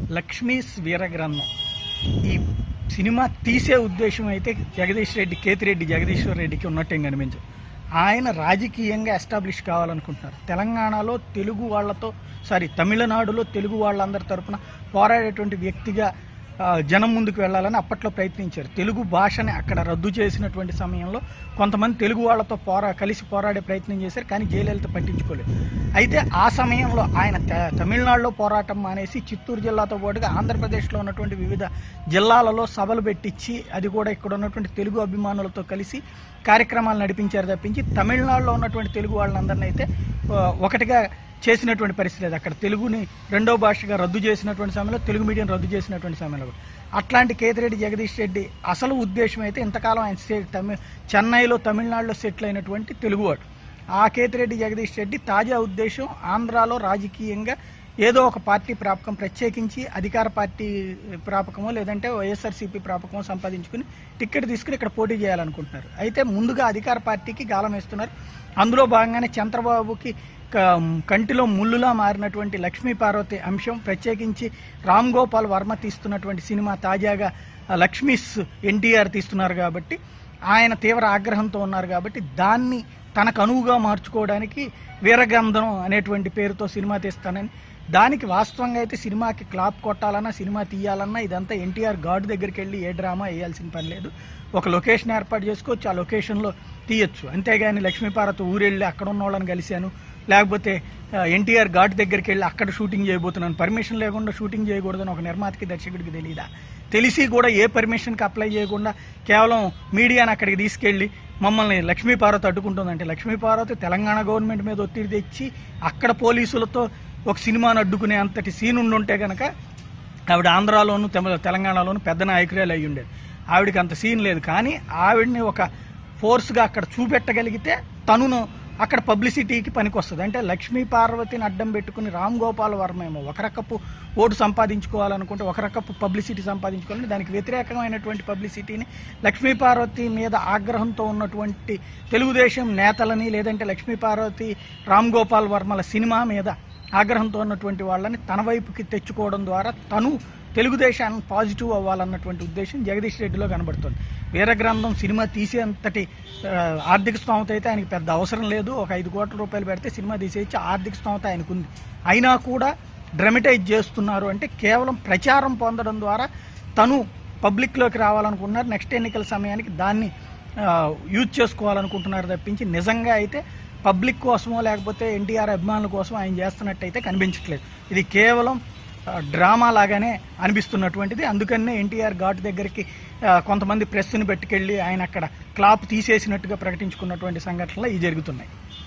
లక్ష్మీస్ వీరగ్రంథం ఈ సినిమా తీసే ఉద్దేశం అయితే జగదీష్ రెడ్డి కేతిరెడ్డి జగదీశ్వర్ రెడ్డికి ఉన్నట్టేం కనిపించదు ఆయన రాజకీయంగా ఎస్టాబ్లిష్ కావాలనుకుంటున్నారు తెలంగాణలో తెలుగు వాళ్ళతో సారీ తమిళనాడులో తెలుగు వాళ్ళందరి తరపున పోరాడేటువంటి వ్యక్తిగా ఆ, జనం ముందుకు వెళ్ళాలని అప్పట్లో ప్రయత్నించారు తెలుగు భాషని అక్కడ రద్దు చేసినటువంటి సమయంలో కొంతమంది తెలుగు వాళ్ళతో పోరా కలిసి పోరాడే ప్రయత్నం చేశారు కానీ జయలలిత పట్టించుకోలేదు అయితే ఆ సమయంలో ఆయన త- తమిళనాడులో పోరాటం మానేసి చిత్తూరు జిల్లాతో పాటుగా ఆంధ్రప్రదేశ్లో ఉన్నటువంటి వివిధ జిల్లాలలో సభలు పెట్టించి అది కూడా ఇక్కడ ఉన్నటువంటి తెలుగు అభిమానులతో కలిసి కార్యక్రమాలు నడిపించారు తప్పించి తమిళనాడులో ఉన్నటువంటి తెలుగు వాళ్ళందరినీ అయితే ఆ, ఒకటిగా చేసినటువంటి పరిస్థితి లేదు అక్కడ తెలుగుని రెండో భాషగా రద్దు చేసినటువంటి సమయంలో తెలుగు మీడియం రద్దు చేసినటువంటి సమయంలో కూడా. అట్లాంటి కేతిరెడ్డి జగదీష్ రెడ్డి అసలు ఉద్దేశం అయితే ఇంతకాలం ఆయన స్టే- తమి చెన్నైలో తమిళనాడులో సెటిల్ అయినటువంటి తెలుగువాడు ఆ కేతిరెడ్డి జగదీష్ రెడ్డి తాజా ఉద్దేశం ఆంధ్రాలో రాజకీయంగా ఏదో ఒక పార్టీ ప్రాపకం ప్రత్యేకించి అధికార పార్టీ ప్రాపకమో లేదంటే వైఎస్ఆర్సీపీ ప్రాపకమో సంపాదించుకుని టికెట్ తీసుకుని ఇక్కడ పోటీ చేయాలనుకుంటున్నారు అయితే ముందుగా అధికార పార్టీకి గాలం వేస్తున్నారు అందులో భాగంగానే చంద్రబాబుకి క- కంటిలో ముళ్ళులా మారినటువంటి లక్ష్మీ పార్వతి అంశం ప్రత్యేకించి రామ్ గోపాల్ వర్మ తీస్తున్నటువంటి సినిమా తాజాగా ఆ, లక్ష్మీస్ ఎన్టీఆర్ తీస్తున్నారు కాబట్టి ఆయన తీవ్ర ఆగ్రహంతో ఉన్నారు కాబట్టి దాన్ని తనకు అనువుగా మార్చుకోవడానికి వీరగంధం అనేటువంటి పేరుతో సినిమా తీస్తానని దానికి వాస్తవంగా అయితే సినిమాకి క్లాప్ కొట్టాలన్నా సినిమా తీయాలన్నా ఇదంతా ఎన్టీఆర్ గాడ్ దగ్గరికి వెళ్ళి ఏ డ్రామా వేయాల్సిన పని లేదు ఒక లొకేషన్ ఏర్పాటు చేసుకోవచ్చు ఆ లొకేషన్లో తీయొచ్చు అంతేగాని లక్ష్మీపార్వతి ఊరెళ్ళి అక్కడ ఉన్న వాళ్ళని కలిశాను లేకపోతే ఎన్టీఆర్ ఘాట్ దగ్గరికి వెళ్ళి అక్కడ షూటింగ్ చేయబోతున్నాను పర్మిషన్ లేకుండా షూటింగ్ చేయకూడదని ఒక నిర్మాతకి దర్శకుడికి తెలియదా తెలిసి కూడా ఏ పర్మిషన్కి అప్లై చేయకుండా కేవలం మీడియాని అక్కడికి తీసుకెళ్ళి మమ్మల్ని లక్ష్మీపార్వతి అడ్డుకుంటుందంటే లక్ష్మీపార్వతి తెలంగాణ గవర్నమెంట్ మీద ఒత్తిడి తెచ్చి అక్కడ పోలీసులతో ఒక సినిమాను అడ్డుకునే అంతటి సీన్ ఉండుంటే కనుక ఆవిడ ఆంధ్రాలోను తెమ- తెలంగాణలోను పెద్ద నాయకురాలు అయి ఉండేది ఆవిడకి అంత సీన్ లేదు కానీ ఆవిడని ఒక ఫోర్స్గా అక్కడ చూపెట్టగలిగితే తనును అక్కడ పబ్లిసిటీకి పనికొస్తుంది అంటే లక్ష్మీ పార్వతిని అడ్డం పెట్టుకుని రామ్ గోపాల్ వర్మ ఏమో ఒక రకపు ఓటు సంపాదించుకోవాలనుకుంటే ఒక రకపు పబ్లిసిటీ సంపాదించుకోవాలంటే దానికి వ్యతిరేకమైనటువంటి పబ్లిసిటీని లక్ష్మీ పార్వతి మీద ఆగ్రహంతో ఉన్నటువంటి తెలుగుదేశం నేతలని లేదంటే లక్ష్మీ పార్వతి రామ్ గోపాల్ వర్మల సినిమా మీద ఆగ్రహంతో ఉన్నటువంటి వాళ్ళని తన వైపుకి తెచ్చుకోవడం ద్వారా తను తెలుగుదేశాన్ని పాజిటివ్ అవ్వాలన్నటువంటి ఉద్దేశం జగదీష్ రెడ్డిలో కనబడుతుంది వీరగ్రంథం సినిమా తీసేంతటి ఆ, ఆర్థిక స్తోమత అయితే ఆయనకి పెద్ద అవసరం లేదు ఒక ఐదు కోట్ల రూపాయలు పెడితే సినిమా తీసేయచ్చు ఆర్థిక స్తోమత ఆయనకు ఉంది అయినా కూడా డ్రమటైజ్ చేస్తున్నారు అంటే కేవలం ప్రచారం పొందడం ద్వారా తను పబ్లిక్లోకి రావాలనుకున్నారు నెక్స్ట్ ఎన్నికల సమయానికి దాన్ని ఆ, యూజ్ చేసుకోవాలనుకుంటున్నారు తప్పించి నిజంగా అయితే పబ్లిక్ కోసమో లేకపోతే ఎన్టీఆర్ అభిమానుల కోసం ఆయన చేస్తున్నట్టయితే కనిపించట్లేదు ఇది కేవలం ఆ, డ్రామా లాగానే అనిపిస్తున్నటువంటిది అందుకనే ఎన్టీఆర్ ఘాట్ దగ్గరికి ఆ, కొంతమంది ప్రెస్ని పెట్టుకెళ్ళి ఆయన అక్కడ క్లాప్ తీసేసినట్టుగా ప్రకటించుకున్నటువంటి సంఘటనలు ఇవి జరుగుతున్నాయి